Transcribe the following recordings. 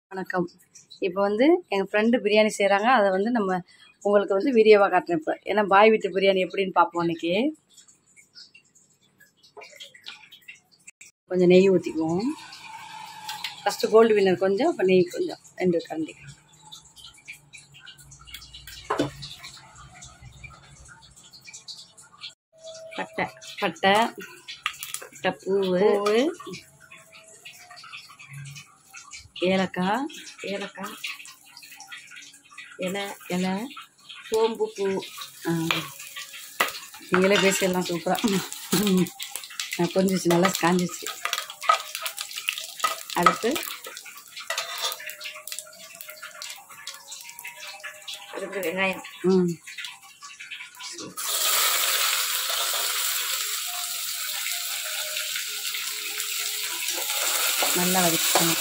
வணக்கம் இப்போ வந்து எங்கள் ஃப்ரெண்டு பிரியாணி செய்கிறாங்க அதை வந்து நம்ம உங்களுக்கு வந்து வீடியோவாக காட்டுறேன் இப்போ ஏன்னா பாய் வீட்டு பிரியாணி எப்படின்னு பார்ப்போம் இன்னைக்கு கொஞ்சம் நெய் ஊற்றிக்குவோம் ஃபஸ்ட்டு கோல்டு வின்னர் கொஞ்சம் இப்போ நெய் கொஞ்சம் ரெண்டு கரண்டி பட்டை பட்டை பட்டை பூவு பூவு ஏலக்காய் ஏலக்காய் இலை இலை சோம்பு பூ ஆ. நீங்களே பேசிடலாம் சூப்பராக கொஞ்சிச்சு நல்லா காஞ்சிச்சு அடுத்து அதுக்கு வெங்காயம் ம் நல்லா வதக்கிக்கணும்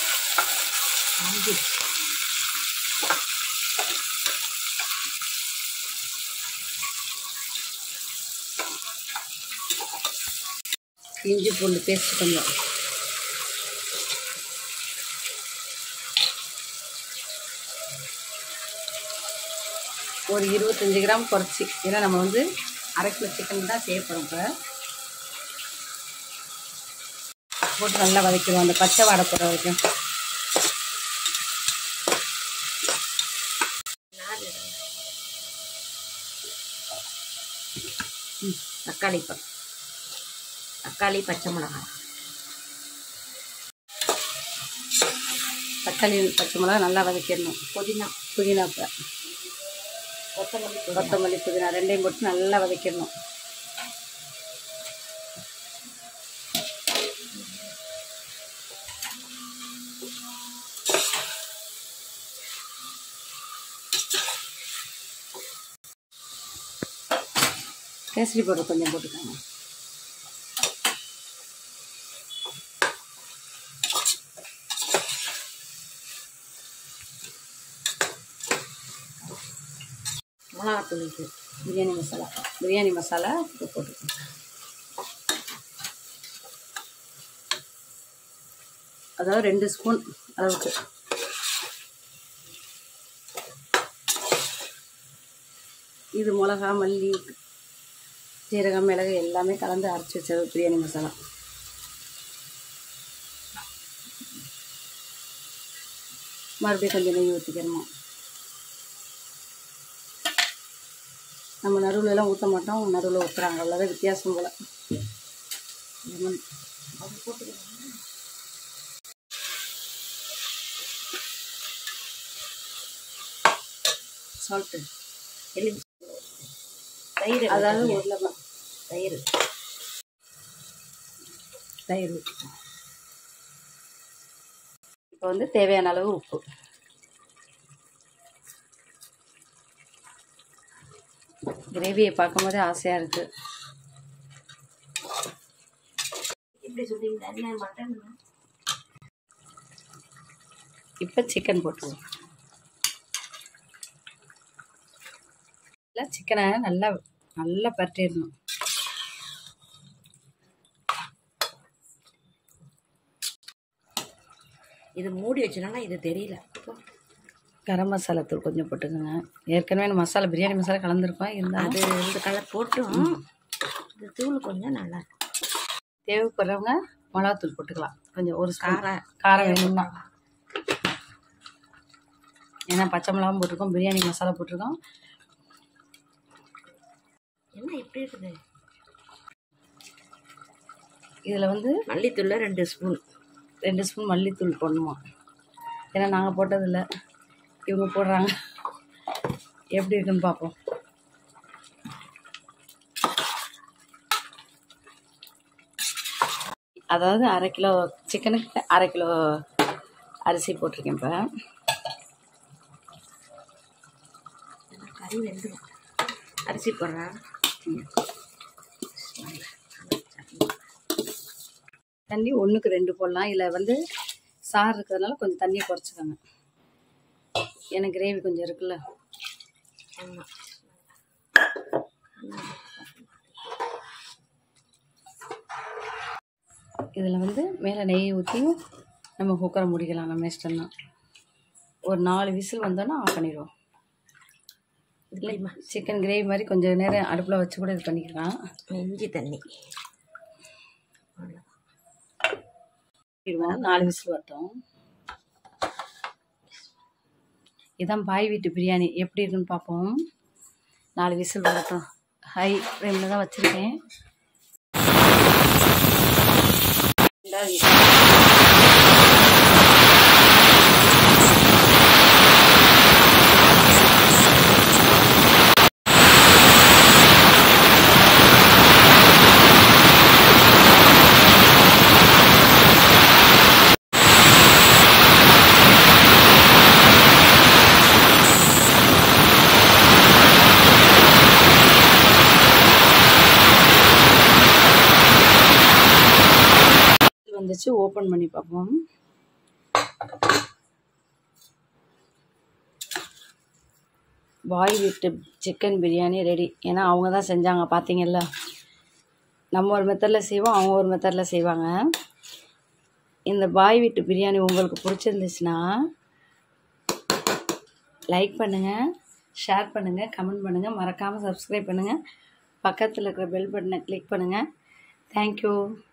இஞ்சி பூண்டு பேஸ்ட் கொஞ்சம் ஒரு இருபத்தஞ்சி கிராம் குறைச்சி ஏன்னா நம்ம வந்து அரை கிலோ சிக்கன் தான் செய்யப்படும் இப்போ போட்டு நல்லா வதக்கிடுவோம் அந்த பச்சை வாடை போகிற வரைக்கும் தக்காளி ப தக்காளி பச்சை மிளகாய் தக்காளி பச்சை மிளகா நல்லா வதக்கிடணும் புதினா புதினா இப்போ கொத்தமல்லி புதினா கொத்தமல்லி புதினா ரெண்டையும் போட்டு நல்லா வதக்கிடணும் கேசரி பவுடர் கொஞ்சம் போட்டுக்கோங்க மிளகாத்தூள் இது பிரியாணி மசாலா பிரியாணி மசாலா இப்போ போட்டுக்கோங்க அதாவது ரெண்டு ஸ்பூன் அளவுக்கு இது மிளகா மல்லி சீரகம் மிளகு எல்லாமே கலந்து அரைச்சி வச்சது பிரியாணி மசாலா மறுபடியும் கொஞ்சம் நெய் ஊற்றிக்கிறணும் நம்ம நடுவுல எல்லாம் ஊற்ற மாட்டோம் நடுவில் ஊற்றுறாங்க அவ்வளோதான் வித்தியாசம் போல் லெமன் சால்ட்டு எலுமிச்சை தயிர் அதாவது அதாவது ஒரு லெமன் தயிர் தயிர் ஊற்றிக்கணும் இப்போ வந்து தேவையான அளவு உப்பு கிரேவியை பார்க்கும்போதே ஆசையாக இருக்குது இப்படி சொல்லிங்க என்ன மட்டன் இப்போ சிக்கன் போட்டுருவோம் நல்லா சிக்கனை நல்லா நல்லா பரட்டிடணும் இது மூடி வச்சனால இது தெரியல அப்போ கரம் மசாலா தூள் கொஞ்சம் போட்டுக்கோங்க ஏற்கனவே நம்ம மசாலா பிரியாணி மசாலா கலந்துருக்கோம் இருந்தாலும் அது இந்த கலர் போட்டும் இந்த தூள் கொஞ்சம் நல்லா இருக்கும். தேவைப்படுறவங்க மிளகாத்தூள் போட்டுக்கலாம் கொஞ்சம் ஒரு ஸ்பூன் காரம் காரம் வேணும்னா ஏன்னா பச்சை மிளகாவும் போட்டிருக்கோம் பிரியாணி மசாலா போட்டிருக்கோம் என்ன இப்படி இருக்குது இதில் வந்து மல்லித்தூள் ரெண்டு ஸ்பூன் ரெண்டு ஸ்பூன் மல்லித்தூள் போடணுமா ஏன்னா நாங்கள் போட்டதில்ல இவங்க போடுறாங்க எப்படி இருக்குன்னு பார்ப்போம் அதாவது அரை கிலோ சிக்கனுக்கு அரை கிலோ அரிசி போட்டிருக்கேன் இப்போ கறி வெந்துடும் அரிசி போடுறேன் தண்ணி ஒன்றுக்கு ரெண்டு போடலாம் இல்லை வந்து சாறு இருக்கிறதுனால கொஞ்சம் தண்ணியை குறைச்சிக்கோங்க ஏன்னா கிரேவி கொஞ்சம் இருக்குல்ல ஆமாம் இதில் வந்து மேலே நெய் ஊற்றியும் நம்ம குக்கரை முடிக்கலாம் நம்ம இஷ்டம் தான் ஒரு நாலு விசில் வந்தோன்னா ஆஃப் பண்ணிடுவோம் இப்படிமா சிக்கன் கிரேவி மாதிரி கொஞ்சம் நேரம் அடுப்பில் வச்சு கூட இது பண்ணிக்கலாம் இஞ்சி தண்ணி பண்ணிடுவோம் நாலு விசில் வரட்டும் இதான் பாய் வீட்டு பிரியாணி எப்படி இருக்குன்னு பார்ப்போம் நாலு விசில் வரட்டும் ஹை ஃப்ளேமில் தான் வச்சுருக்கேன் ரெண்டாவது whistle. whistle வந்துச்சு ஓப்பன் பண்ணி பார்ப்போம் பாய் வீட்டு சிக்கன் பிரியாணி ரெடி ஏன்னா அவங்க தான் செஞ்சாங்க பார்த்தீங்கல்ல நம்ம ஒரு மெத்தடில் செய்வோம் அவங்க ஒரு மெத்தடில் செய்வாங்க இந்த பாய் வீட்டு பிரியாணி உங்களுக்கு பிடிச்சிருந்துச்சுன்னா லைக் பண்ணுங்கள் ஷேர் பண்ணுங்கள் கமெண்ட் பண்ணுங்கள் மறக்காமல் சப்ஸ்கிரைப் பண்ணுங்கள் பக்கத்தில் இருக்கிற பெல் பட்டனை கிளிக் பண்ணுங்கள் தேங்க்யூ